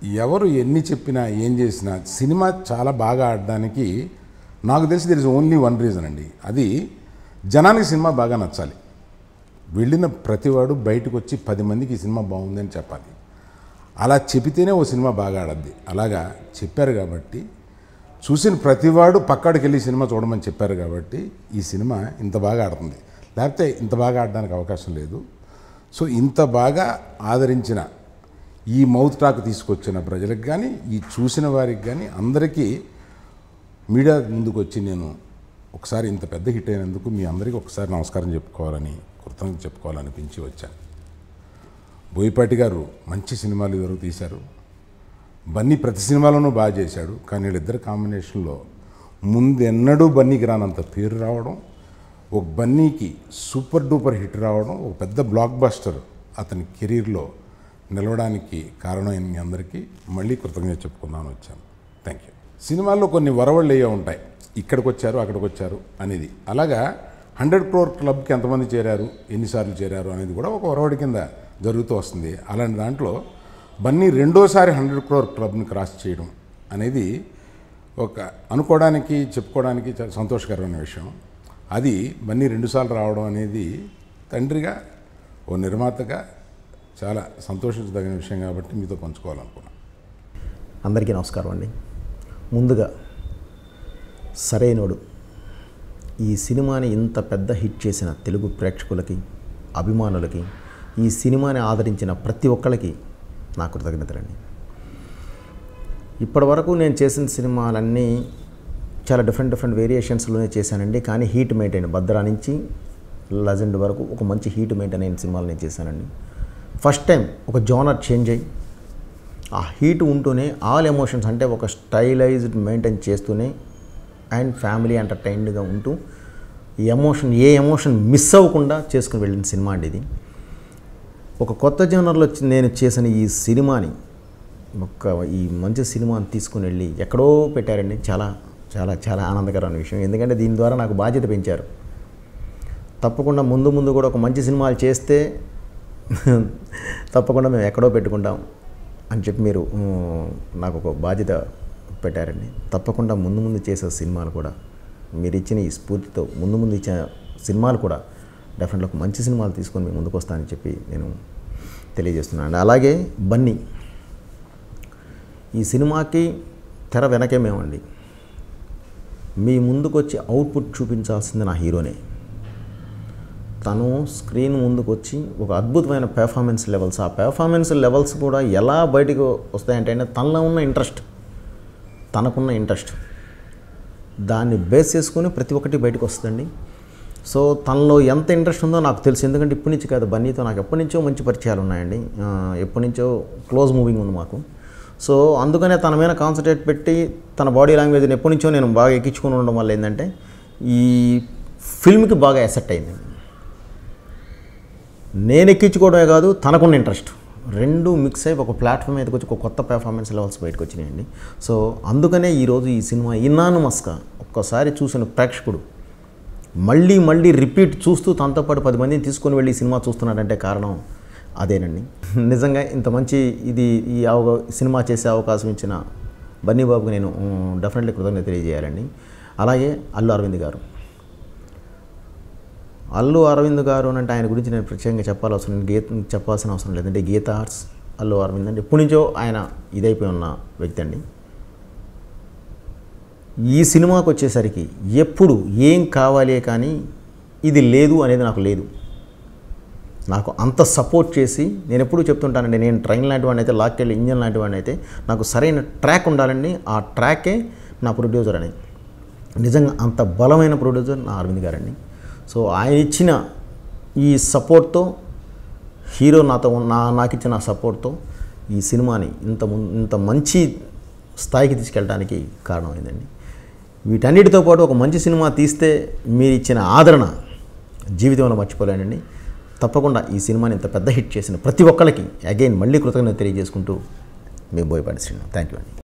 ఎవరు ఎన్ని చెప్పినా ఏం చేసినా సినిమా చాలా బాగా ఆడడానికి నాకు తెలిసి there is only one reason అండి అది జనానికి సినిమా బాగా నచ్చాలి వెళ్ళిన ప్రతివాడు బయటకు వచ్చి పది మందికి ఈ సినిమా బాగుంది అని చెప్పాలి అలా చెబితేనే ఓ సినిమా బాగా ఆడద్ది అలాగా చెప్పారు కాబట్టి చూసిన ప్రతివాడు పక్కడికి వెళ్ళి సినిమా చూడమని చెప్పారు కాబట్టి ఈ సినిమా ఇంత బాగా ఆడుతుంది లేకపోతే ఇంత బాగా ఆడడానికి అవకాశం లేదు సో ఇంత బాగా ఆదరించిన ఈ మౌత్ టాక్ తీసుకొచ్చిన ప్రజలకు కానీ ఈ చూసిన వారికి కానీ అందరికీ మీడియా ముందుకు వచ్చి నేను ఒకసారి ఇంత పెద్ద హిట్ అయినందుకు మీ అందరికీ ఒకసారి నమస్కారం చెప్పుకోవాలని కృతజ్ఞత చెప్పుకోవాలనిపించి వచ్చాను బోయపాటి గారు మంచి సినిమాలు ఇదివరకు తీశారు బన్నీ ప్రతి సినిమాలోనూ బాగా చేశాడు కానీ వీళ్ళిద్దరు కాంబినేషన్లో ముందెన్నడూ బన్నీకి రానంత పేరు రావడం ఒక బన్నీకి సూపర్ డూపర్ హిట్ రావడం ఒక పెద్ద బ్లాక్ బస్టర్ అతని కెరీర్లో నిలవడానికి కారణమైన మీ అందరికీ మళ్ళీ కృతజ్ఞత చెప్పుకుందామని వచ్చాను థ్యాంక్ యూ సినిమాల్లో కొన్ని వరవళ్ళు అయ్యే ఉంటాయి ఇక్కడికి వచ్చారు అక్కడికి వచ్చారు అనేది అలాగా హండ్రెడ్ క్రోర్ క్లబ్కి ఎంతమంది చేరారు ఎన్నిసార్లు చేరారు అనేది కూడా ఒక వరవడి కింద జరుగుతూ వస్తుంది అలాంటి దాంట్లో బన్నీ రెండోసారి హండ్రెడ్ క్రోర్ క్లబ్ని క్రాస్ చేయడం అనేది ఒక అనుకోవడానికి చెప్పుకోవడానికి చాలా సంతోషకరమైన విషయం అది బన్నీ రెండుసార్లు రావడం అనేది తండ్రిగా ఓ నిర్మాతగా చాలా సంతోషించదగిన విషయం కాబట్టి మీతో పంచుకోవాలనుకున్నాను అందరికీ నమస్కారం అండి ముందుగా సరైనోడు ఈ సినిమాని ఇంత పెద్ద హిట్ చేసిన తెలుగు ప్రేక్షకులకి అభిమానులకి ఈ సినిమాని ఆదరించిన ప్రతి ఒక్కరికి నా కృతజ్ఞతలండి ఇప్పటి వరకు నేను చేసిన సినిమాలన్నీ చాలా డిఫరెంట్ డిఫరెంట్ వేరియేషన్స్లోనే చేశానండి కానీ హీట్ మెయింటైన్ భద్రా నుంచి లెజెండ్ వరకు ఒక మంచి హీట్ మెయింటైన్ అయిన సినిమాలు నేను చేశానండి ఫస్ట్ టైం ఒక జోనర్ చేంజ్ అయ్యి ఆ హీట్ ఉంటూనే ఆల్ ఎమోషన్స్ అంటే ఒక స్టైలైజ్డ్ మెయింటైన్ చేస్తూనే అండ్ ఫ్యామిలీ ఎంటర్టైన్డ్గా ఉంటూ ఈ ఎమోషన్ ఏ ఎమోషన్ మిస్ అవ్వకుండా చేసుకుని వెళ్ళిన సినిమా అండి ఇది ఒక కొత్త జనర్లో వచ్చి నేను చేసిన ఈ సినిమాని ఒక ఈ మంచి సినిమాని తీసుకుని వెళ్ళి ఎక్కడో పెట్టారండి చాలా చాలా చాలా ఆనందకరమైన విషయం ఎందుకంటే దీని ద్వారా నాకు బాధ్యత పెంచారు తప్పకుండా ముందు ముందు కూడా ఒక మంచి సినిమాలు చేస్తే తప్పకుండా మేము ఎక్కడో పెట్టుకుంటాం అని చెప్పి మీరు ఉమ్, నాకు ఒక బాధ్యత పెట్టారండి తప్పకుండా ముందు ముందు చేసే సినిమాలు కూడా మీరు ఇచ్చిన ఈ స్ఫూర్తితో ముందు ముందు ఇచ్చిన సినిమాలు కూడా డెఫినెట్గా ఒక మంచి సినిమాలు తీసుకొని మేము ముందుకు వస్తానని చెప్పి నేను తెలియజేస్తున్నాను అలాగే బన్నీ ఈ సినిమాకి తెర వెనకే మేమండి మీ ముందుకు వచ్చి అవుట్పుట్ చూపించాల్సింది నా హీరోనే తను స్క్రీన్ ముందుకు వచ్చి ఒక అద్భుతమైన పెర్ఫార్మెన్స్ లెవెల్స్ ఆ పెర్ఫార్మెన్స్ లెవెల్స్ కూడా ఎలా బయటకు వస్తాయంటే అంటే తనలో ఉన్న ఇంట్రెస్ట్ తనకున్న ఇంట్రెస్ట్ దాన్ని బేస్ చేసుకొని ప్రతి ఒక్కటి బయటకు వస్తుందండి సో తనలో ఎంత ఇంట్రెస్ట్ ఉందో నాకు తెలుసు ఎందుకంటే ఇప్పటి నుంచి కాదు బన్నీతో నాకు ఎప్పటి నుంచో మంచి పరిచయాలు ఉన్నాయండి ఆ, ఎప్పటి నుంచో క్లోజ్ మూవింగ్ ఉంది మాకు సో అందుకనే తన మీద కాన్సన్ట్రేట్ పెట్టి తన బాడీ లాంగ్వేజ్ని ఎప్పటి నుంచో నేను బాగా ఎక్కించుకొని ఉండడం వల్ల ఏంటంటే ఈ ఫిల్మ్కి బాగా ఎసెట్ అయింది నేను ఎక్కించుకోవడమే కాదు తనకున్న ఇంట్రెస్ట్ రెండు మిక్స్ అయ్యి ఒక ప్లాట్ఫామ్ మీదకి వచ్చి ఒక కొత్త పెర్ఫార్మెన్స్ లెవెల్స్ బయటకు వచ్చినాయండి సో అందుకనే ఈరోజు ఈ సినిమా ఇన్నానుమస్గా ఒక్కసారి చూసిన ప్రేక్షకుడు మళ్ళీ మళ్ళీ రిపీట్ చూస్తూ తనతో పాటు పది మందిని తీసుకొని వెళ్ళి ఈ సినిమా చూస్తున్నాడంటే కారణం అదేనండి నిజంగా ఇంత మంచి ఇది ఈ అవగా సినిమా చేసే అవకాశం ఇచ్చిన బన్నీ బాబుకి నేను డెఫినెట్లీ కృతజ్ఞత తెలియజేయాలండి అలాగే అల్లు అరవింద్ గారు అల్లు అరవింద్ గారు అని అంటే ఆయన గురించి నేను ప్రత్యేకంగా చెప్పాల్సిన గీత చెప్పాల్సిన అవసరం లేదంటే గీత ఆర్ట్స్ అల్లు అరవింద్ అంటే ఎప్పటి నుంచో ఆయన ఇదైపోయి ఉన్న వ్యక్తి అండి ఈ సినిమాకి వచ్చేసరికి ఎప్పుడు ఏం కావాలి కానీ ఇది లేదు అనేది నాకు లేదు నాకు అంత సపోర్ట్ చేసి నేను ఎప్పుడూ చెప్తుంటానండి నేను ట్రైన్ లాంటి వాడిని అయితే లాక్కెళ్ళి ఇంజన్ లాంటి వాడిని అయితే నాకు సరైన ట్రాక్ ఉండాలండి ఆ ట్రాకే నా ప్రొడ్యూసర్ అని నిజంగా అంత బలమైన ప్రొడ్యూసర్ నా అరవింద్ గారండి సో ఆయన ఇచ్చిన ఈ సపోర్ట్తో హీరో నాతో ఉన్న- నా నాకు ఇచ్చిన సపోర్ట్తో ఈ సినిమాని ఇంత ముం- ఇంత మంచి స్థాయికి తీసుకెళ్ళడానికి కారణమైందండి వీటన్నిటితో పాటు ఒక మంచి సినిమా తీస్తే మీరు ఇచ్చిన ఆదరణ జీవితంలో మర్చిపోలేనండి తప్పకుండా ఈ సినిమాని ఇంత పెద్ద హిట్ చేసిన ప్రతి ఒక్కరికి అగైన్ మళ్ళీ కృతజ్ఞత తెలియజేసుకుంటూ మీ బోయపాటి శ్రీను థ్యాంక్ యూ అండి